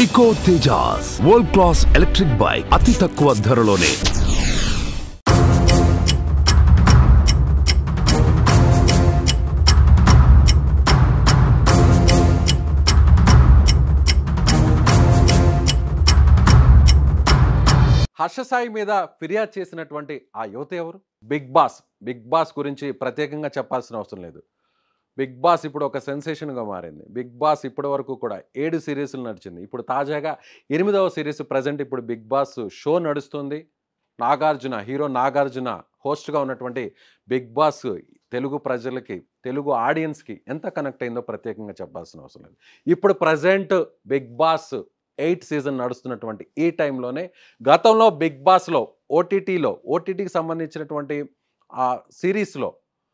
ఇకో Tejas world class electric bike అతి తక్కువ ధరలోనే హర్షసాయి మీద ఫిర్యాదు చేసినటువంటి ఆ యువత ఎవరు బిగ్ బాస్ బిగ్ బాస్ గురించి ప్రత్యేకంగా చెప్పాల్సిన అవసరం లేదు బిగ్ బాస్ ఇప్పుడు ఒక సెన్సేషన్గా మారింది బిగ్ బాస్ ఇప్పటి వరకు కూడా ఏడు సిరీస్లు నడిచింది ఇప్పుడు తాజాగా ఎనిమిదవ సిరీస్ ప్రజెంట్ ఇప్పుడు బిగ్ బాస్ షో నడుస్తుంది నాగార్జున హీరో నాగార్జున హోస్ట్గా ఉన్నటువంటి బిగ్ బాస్ తెలుగు ప్రజలకి తెలుగు ఆడియన్స్కి ఎంత కనెక్ట్ అయిందో ప్రత్యేకంగా చెప్పాల్సిన అవసరం లేదు ఇప్పుడు present Bigg Boss eight season నడుస్తున్నటువంటి ఈ టైంలోనే గతంలో బిగ్ బాస్లో ఓటీటీలో ఓటీటీకి సంబంధించినటువంటి ఆ సిరీస్లో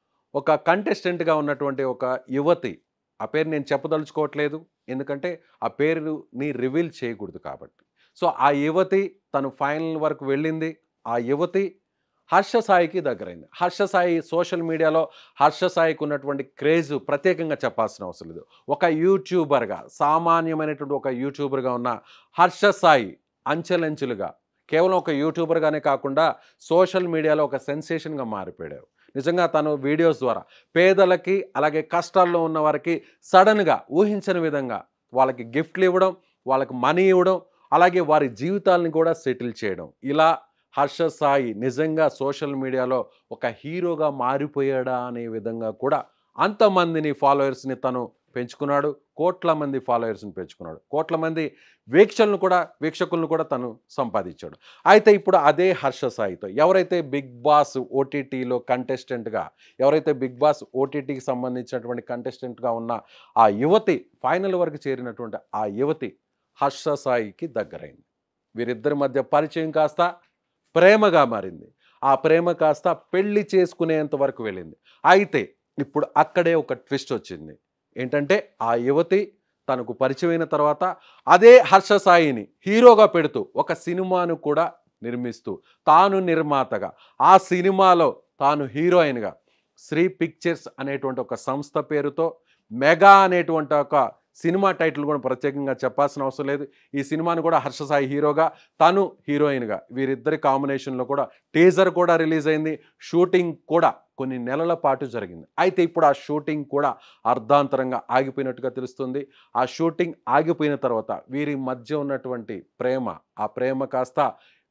ఒక కంటెస్టెంట్గా ఉన్నటువంటి ఒక యువతి ఆ పేరు నేను చెప్పదలుచుకోవట్లేదు ఎందుకంటే ఆ పేరుని రివీల్ చేయకూడదు కాబట్టి సో ఆ యువతి తను ఫైనల్ వరకు వెళ్ళింది ఆ యువతి హర్ష సాయికి దగ్గరైంది హర్ష సాయి సోషల్ మీడియాలో హర్ష సాయికి ఉన్నటువంటి క్రేజ్ ప్రత్యేకంగా చెప్పాల్సిన అవసరం లేదు ఒక యూట్యూబర్గా సామాన్యమైనటువంటి ఒక యూట్యూబర్గా ఉన్న హర్ష సాయి అంచెలంచెలుగా కేవలం ఒక యూట్యూబర్గానే కాకుండా సోషల్ మీడియాలో ఒక సెన్సేషన్గా మారిపోయాడు నిజంగా తను వీడియోస్ ద్వారా పేదలకి అలాగే కష్టాల్లో ఉన్న వారికి సడన్గా ఊహించని విధంగా వాళ్ళకి గిఫ్ట్లు ఇవ్వడం వాళ్ళకి మనీ ఇవ్వడం అలాగే వారి జీవితాలను కూడా సెటిల్ చేయడం ఇలా హర్ష సాయి నిజంగా సోషల్ మీడియాలో ఒక హీరోగా మారిపోయాడా అనే విధంగా కూడా అంతమందిని ఫాలోయర్స్ని తను పెంచుకున్నాడు కోట్ల మంది ఫాలోయర్స్ని పెంచుకున్నాడు కోట్ల మంది వీక్షలను కూడా వీక్షకులను కూడా తను సంపాదించాడు అయితే ఇప్పుడు అదే హర్ష సాయితో ఎవరైతే బిగ్ బాస్ ఓటీటీలో కంటెస్టెంట్గా ఎవరైతే బిగ్ బాస్ ఓటీటీకి సంబంధించినటువంటి కంటెస్టెంట్గా ఉన్న ఆ యువతి ఫైనల్ వరకు చేరినటువంటి ఆ యువతి హర్ష సాయికి దగ్గరైంది వీరిద్దరి మధ్య పరిచయం కాస్త ప్రేమగా మారింది ఆ ప్రేమ కాస్త పెళ్లి చేసుకునేంత వరకు వెళ్ళింది అయితే ఇప్పుడు అక్కడే ఒక ట్విస్ట్ వచ్చింది ఏంటంటే ఆ యువతి తనకు పరిచయమైన తర్వాత అదే హర్ష సాయిని హీరోగా పెడుతూ ఒక సినిమాను కూడా నిర్మిస్తూ తాను నిర్మాతగా ఆ సినిమాలో తాను హీరోయిన్గా శ్రీ పిక్చర్స్ అనేటువంటి ఒక సంస్థ పేరుతో మెగా అనేటువంటి ఒక సినిమా టైటిల్ కూడా ప్రత్యేకంగా చెప్పాల్సిన అవసరం లేదు ఈ సినిమాను కూడా హర్ష సాయి హీరోగా తను హీరోయిన్గా వీరిద్దరి కాంబినేషన్లో కూడా టీజర్ కూడా రిలీజ్ అయింది షూటింగ్ కూడా కొన్ని నెలల పాటు జరిగింది అయితే ఇప్పుడు ఆ షూటింగ్ కూడా అర్ధాంతరంగా ఆగిపోయినట్టుగా తెలుస్తుంది ఆ షూటింగ్ ఆగిపోయిన తర్వాత వీరి మధ్య ఉన్నటువంటి ప్రేమ ఆ ప్రేమ కాస్త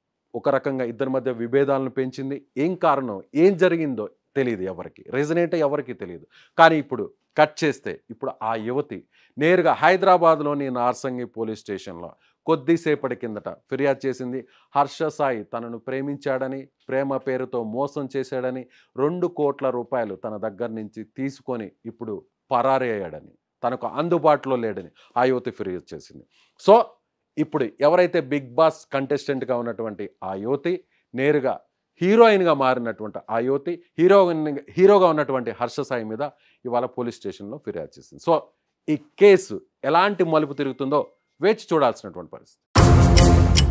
ఒక రకంగా ఇద్దరి మధ్య విభేదాలను పెంచింది ఏం కారణం ఏం జరిగిందో తెలియదు ఎవరికి రీజన్ ఏంటో ఎవరికి తెలియదు కానీ ఇప్పుడు కట్ చేస్తే ఇప్పుడు ఆ యువతి నేరుగా హైదరాబాద్లోని నార్సంగి పోలీస్ స్టేషన్లో కొద్దిసేపటి కిందట ఫిర్యాదు చేసింది హర్ష సాయి తనను ప్రేమించాడని ప్రేమ పేరుతో మోసం చేశాడని రెండు కోట్ల రూపాయలు తన దగ్గర నుంచి తీసుకొని ఇప్పుడు పరారీ అయ్యాడని తనకు అందుబాటులో లేడని ఆ యువతి ఫిర్యాదు చేసింది సో ఇప్పుడు ఎవరైతే బిగ్ బాస్ కంటెస్టెంట్గా ఉన్నటువంటి ఆ యువతి నేరుగా హీరోయిన్గా మారినటువంటి ఆ యువతి హీరోయిన్ హీరోగా ఉన్నటువంటి హర్ష సాయి మీద ఇవాళ పోలీస్ స్టేషన్లో ఫిర్యాదు చేసింది సో ఈ కేసు ఎలాంటి మలుపు తిరుగుతుందో వేచి చూడాల్సినటువంటి పరిస్థితి